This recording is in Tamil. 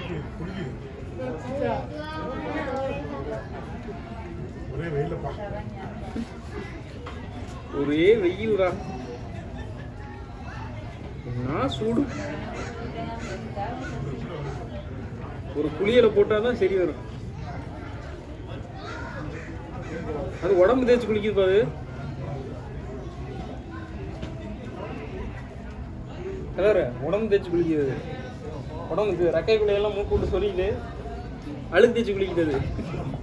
ஒரே வெயிலப்பா ஒரே வெயில்டா என்ன சூடு ஒரு குளியலை போட்டாதான் சரி வரும் அது உடம்பு தேய்ச்சி குளிக்குது பாரு வேற உடம்பு தேய்ச்சி குளிக்குது உடம்புக்கு ரெக்கை குள்ளையெல்லாம் மூக்கு விட்டு சொல்லிட்டு அழுக்கு தேய்ச்சி குளிக்கிறது